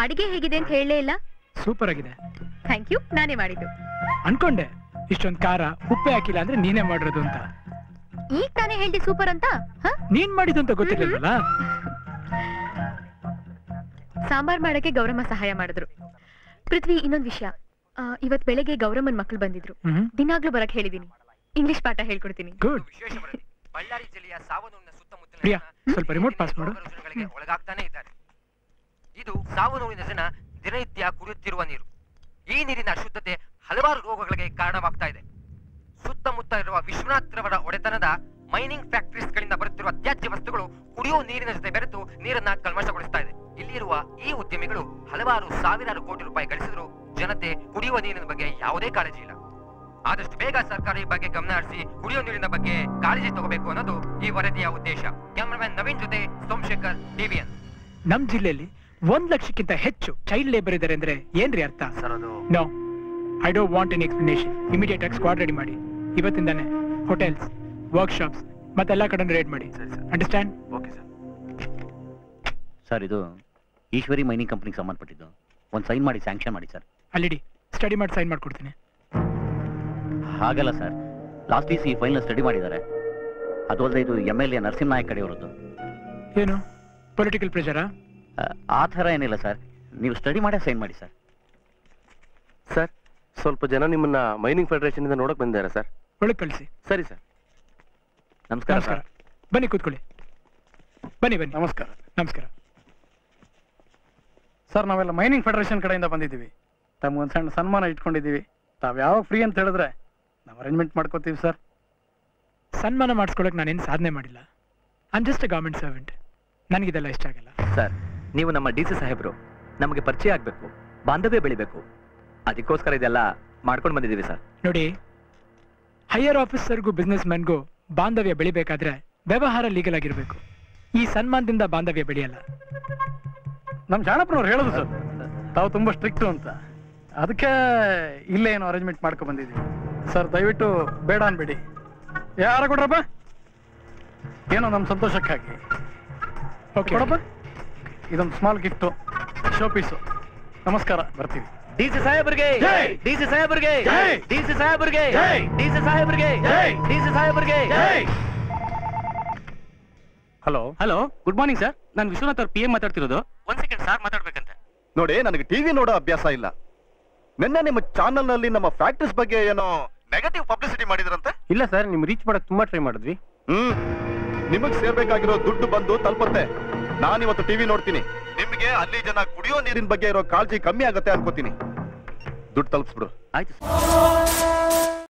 ಅಡಿಗೆ ಹೇಗಿದೆ ಅಂತ ಹೇಳಲೇ ಇಲ್ಲ ಸೂಪರ್ ಆಗಿದೆ ಥ್ಯಾಂಕ್ ಯು ನಾನೇ ಮಾಡಿದ್ದು ಅನ್ಕೊಂಡೆ ಇಷ್ಟೊಂದ್ ಖಾರ ಉಪ್ಪೆ ಹಾಕಿಲ್ಲ ಅಂದ್ರೆ ನೀನೇ ಮಾಡಿರೋದು ಅಂತ ಈಗ ತಾನೇ ಹೇಳ್ದೆ ಸೂಪರ್ ಅಂತ ಹ? ನೀನ್ ಮಾಡಿದ್ದು ಅಂತ ಗೊತ್ತಿರ್ಲಿಲ್ವಲ್ಲ ಸಾಂಬಾರ್ ಮಾಡಕ್ಕೆ ಗೌರಮ್ಮ ಸಹಾಯ ಮಾಡಿದ್ರು ಪೃಥ್ವಿ ಇನ್ನೊಂದ್ ವಿಷಯ ಆ, ಇವತ್ ಬೆಳಗ್ಗೆ ಗೌರಮ್ಮನ್ ಮಕ್ಳು ಬಂದಿದ್ರು ಹ್ಮ್ ದಿನಾಗ್ಲೂ ಬರಕ್ ಹೇಳಿದೀನಿ ಇಂಗ್ಲಿಷ್ ಪಾಠ ಹೇಳ್ಕೊಡ್ತೀನಿ ಗುಡ್ ವಿಶೇಷ ವರದಿ ಬಳ್ಳಾರಿ ಜಿಲ್ಲೆಯ ಸಾವನೂರಿನ ಸುತ್ತಮುತ್ತಲಿನ ಪ್ರಿಯಾ, ಜನ ಸ್ವಲ್ಪ remote pass ಮಾಡು. ರೋಗ ರುಜಿನಗಳಿಗೆ ಒಳಗಾಗ್ತಾನೆ ಇದ್ದಾರೆ ಇದು ಸಾವನೂರಿನ ಜನ ದಿನನಿತ್ಯ ಕುಡಿಯುತ್ತಿರುವ ನೀರು ಈ ನೀರಿನ ಅಶುದ್ಧತೆ ಹಲವಾರು ರೋಗಗಳಿಗೆ ಕಾರಣವಾಗ್ತಾ ಇದೆ ಸುತ್ತಮುತ್ತ ಇರುವ ವಿಶ್ವನಾಥ್ ರವರ ಒಡೆತನದ ಮೈನಿಂಗ್ ಫ್ಯಾಕ್ಟರೀಸ್ ಗಳಿಂದ ಬರುತ್ತಿರುವ ತ್ಯಾಜ್ಯ ವಸ್ತುಗಳು ಕುಡಿಯುವ ನೀರಿನ ಜೊತೆ ಬೆರೆತು ನೀರನ್ನ ಕಲ್ಮಶಗೊಳಿಸ್ತಾ ಇದೆ ಇಲ್ಲಿರುವ ಈ ಉದ್ಯಮಿಗಳು ಹಲವಾರು ಸಾವಿರಾರು ಕೋಟಿ ರೂಪಾಯಿ ಗಳಿಸಿದ್ರು ಜನತೆ ಕುಡಿಯುವ ನೀರಿನ ಬಗ್ಗೆ ಯಾವುದೇ ಕಾಳಜಿ ಇಲ್ಲ ಆದಷ್ಟು ಬೇಗ ಸರ್ಕಾರ ಈ ಬಗ್ಗೆ ಗಮನ ಹರಿಸಿ ಕುಡಿಯುವ ನೀರಿನ ಬಗ್ಗೆ ಕಾಳಜಿ ತಗೋಬೇಕು ಅನ್ನೋದು ಈ ವರದಿಯ ಉದ್ದೇಶ ಕ್ಯಾಮರಾಮನ್ ನವೀನ್ ಜೊತೆ ಸೋಮಶೇಖರ್ ಟಿವಿಎನ್ ನಮ್ ಜಿಲ್ಲೆಯಲ್ಲಿ ಒಂದ್ ಲಕ್ಷಕ್ಕಿಂತ ಹೆಚ್ಚು ಚೈಲ್ಡ್ ಲೇಬರ್ ಇದಾರೆ ಅಂದ್ರೆ ಏನ್ರಿ ಅರ್ಥ ಸರ್ ಅದು no I don't want an explanation immediate ಆಗಿ ಸ್ಕ್ವಾಡ್ ರೆಡಿ ಮಾಡಿ ಇವತ್ತಿಂದಾನೆ ಹೋಟೆಲ್ಸ್ ವರ್ಕ್ಶಾಪ್ಸ್ ಮತ್ತೆಲ್ಲಾ ಕಡೆ ರೇಡ್ ಮಾಡಿ ಸರಿ sir understand okay sir sir ಇದು ಈಶ್ವರಿ ಮೈನಿಂಗ್ ಕಂಪ್ನಿಗೆ ಸಂಬಂಧಪಟ್ಟಿದ್ದು ಒಂದು ಸೈನ್ ಮಾಡಿ ಸ್ಯಾಂಕ್ಷನ್ ಮಾಡಿ ಸರ್ ಅಲ್ಲಿಡಿ ಸ್ಟಡಿ ಮಾಡಿ ಸೈನ್ ಮಾಡ್ಕೊಡ್ತೀನಿ ಹಾಗಲ್ಲ ಸರ್ ಲಾಸ್ಟ್ ಈಸ್ ಈ ಫೈಲ್ನ ಸ್ಟಡಿ ಮಾಡಿದ್ದಾರೆ ಅದು ಅಲ್ಲದೆ ಇದು ಎಮ್ ಎಲ್ ಎ ನರಸಿಂಹನಾಯಕ್ ಕಡೆಯವರದ್ದು ಏನು ಪೊಲಿಟಿಕಲ್ ಪ್ರೆಷರಾ ಆ, ಆ ಥರ ಏನಿಲ್ಲ ಸರ್ ನೀವು ಸ್ಟಡಿ ಮಾಡೇ ಸೈನ್ ಮಾಡಿ ಸರ್ ಸರ್ ಸ್ವಲ್ಪ ಜನ ನಿಮ್ಮನ್ನ ಮೈನಿಂಗ್ ಫೆಡರೇಷನ್ ಇಂದ ನೋಡಕ್ ಬಂದಿದ್ದಾರೆ ಸರ್ ಒಳಗೆ ಕಳಿಸಿ ಸರಿ ಸರ್ ನಮಸ್ಕಾರ ನಮಸ್ಕಾರ ಸರ್ ಬನ್ನಿ ಕೂತ್ಕೊಳ್ಳಿ ಬನ್ನಿ ಬನ್ನಿ ನಮಸ್ಕಾರ ನಮಸ್ಕಾರ ಸರ್ ನಾವೆಲ್ಲ ಮೈನಿಂಗ್ ಫೆಡರೇಷನ್ ಕಡೆಯಿಂದ ಬಂದಿದ್ದೀವಿ ತಮ್ಗೊಂದು ಸಣ್ಣ ಸನ್ಮಾನ ಇಟ್ಕೊಂಡಿದ್ದೀವಿ ತಾವು ಯಾವಾಗ ಫ್ರೀ ಅಂತ ಹೇಳಿದ್ರೆ ನಾವು ಅರೇಂಜ್ಮೆಂಟ್ ಮಾಡ್ಕೋತೀವಿ ಸರ್ ಸನ್ಮಾನ ಮಾಡಿಸ್ಕೊಳಕ್ ನಾನೇನು ಸಾಧನೆ ಮಾಡಿಲ್ಲ I'm just a government servant ನನಗಿದೆಲ್ಲ ಇಷ್ಟ ಆಗಲ್ಲ ಸರ್ ನೀವು ನಮ್ಮ ಡಿ ಸಿ ಸಾಹೇಬ್ರು ನಮಗೆ ಪರಿಚಯ ಆಗ್ಬೇಕು ಬಾಂಧವ್ಯ ಬೆಳಿಬೇಕು ಅದಕ್ಕೋಸ್ಕರ ಇದೆಲ್ಲ ಮಾಡ್ಕೊಂಡು ಬಂದಿದ್ದೀವಿ ಸರ್ ನೋಡಿ ಹೈಯರ್ ಆಫೀಸರ್ಗೂ ಬಿಸ್ನೆಸ್ ಮ್ಯಾನ್ಗೂ ಬಾಂಧವ್ಯ ಬೆಳಿಬೇಕಾದ್ರೆ ವ್ಯವಹಾರ ಲೀಗಲ್ ಆಗಿರ್ಬೇಕು ಈ ಸನ್ಮಾನದಿಂದ ಬಾಂಧವ್ಯ ಬೆಳೆಯಲ್ಲ ನಮ್ಮ ಜಾಣಪ್ಪನವ್ರು ಹೇಳೋದು ಸರ್ ತಾವು ತುಂಬ ಸ್ಟ್ರಿಕ್ಟು ಅಂತ ಅದಕ್ಕೆ ಇಲ್ಲೇ ಏನೋ ಅರೇಂಜ್ಮೆಂಟ್ ಮಾಡ್ಕೊ ಬಂದಿದ್ದೀವಿ ಸರ್ ದಯವಿಟ್ಟು ಬೇಡ ಅನ್ಬೇಡಿ ಯಾರ ಕೊಡ್ರಪ್ಪ ಏನೋ ನಮ್ಮ ಸಂತೋಷಕ್ಕಾಗಿ ಓಕೆ ಕೊಡಪ್ಪ ಇದೊಂದು ಸ್ಮಾಲ್ ಗಿಫ್ಟು ಶೋ ಪೀಸು ನಮಸ್ಕಾರ ಬರ್ತೀವಿ ಡಿ ಸಿ ಸಾಹೇಬ್ರಿಗೆ ಜೈ! ಡಿ ಸಿ ಸಾಹೇಬ್ರಿಗೆ ಜೈ! ಡಿ ಸಿ ಸಾಹೇಬ್ರಿಗೆ ಜೈ! ಡಿ ಸಿ ಸಾಹೇಬ್ರಿಗೆ ಜೈ! ಡಿ ಸಿ ಸಾಹೇಬ್ರಿಗೆ hello hello good morning sir ನಾನು ವಿಶ್ವನಾಥ್ ಅವ್ರ ಪಿ ಎಂ ಮಾತಾಡ್ತಿರೋದು ಒಂದ್ ಸೆಕೆಂಡ್ ಸರ್ ಮಾತಾಡ್ಬೇಕಂತೆ ನೋಡಿ ನನಗೆ ಟಿವಿ ನೋಡೋ ಅಭ್ಯಾಸ ಇಲ್ಲ ನಿನ್ನೆ ನಿಮ್ಮ ಚಾನೆಲ್ ನಲ್ಲಿ ನಮ್ಮ ಫ್ಯಾಕ್ಟರೀಸ್ ಬಗ್ಗೆ ಏನೋ ನೆಗೆಟಿವ್ ಪಬ್ಲಿಸಿಟಿ ಮಾಡಿದ್ರಂತೆ ಇಲ್ಲ ಸರ್ ನಿಮ್ ರೀಚ್ ಮಾಡಕ್ ತುಂಬಾ ಟ್ರೈ ಮಾಡಿದ್ವಿ ಹ್ಮ್ ನಿಮಗ್ ಸೇರ್ಬೇಕಾಗಿರೋ ದುಡ್ಡು ಬಂದು ತಲುಪತ್ತೆ ನಾನಿವತ್ತು ಟಿವಿ ನೋಡ್ತೀನಿ ನಿಮ್ಗೆ ಅಲ್ಲಿ ಜನ ಕುಡಿಯೋ ನೀರಿನ ಬಗ್ಗೆ ಇರೋ ಕಾಳಜಿ ಕಮ್ಮಿ ಆಗತ್ತೆ ಅನ್ಕೋತೀನಿ ದುಡ್ಡು ತಲುಪಿಸ್ಬಿಡು ಆಯ್ತು ಸರ್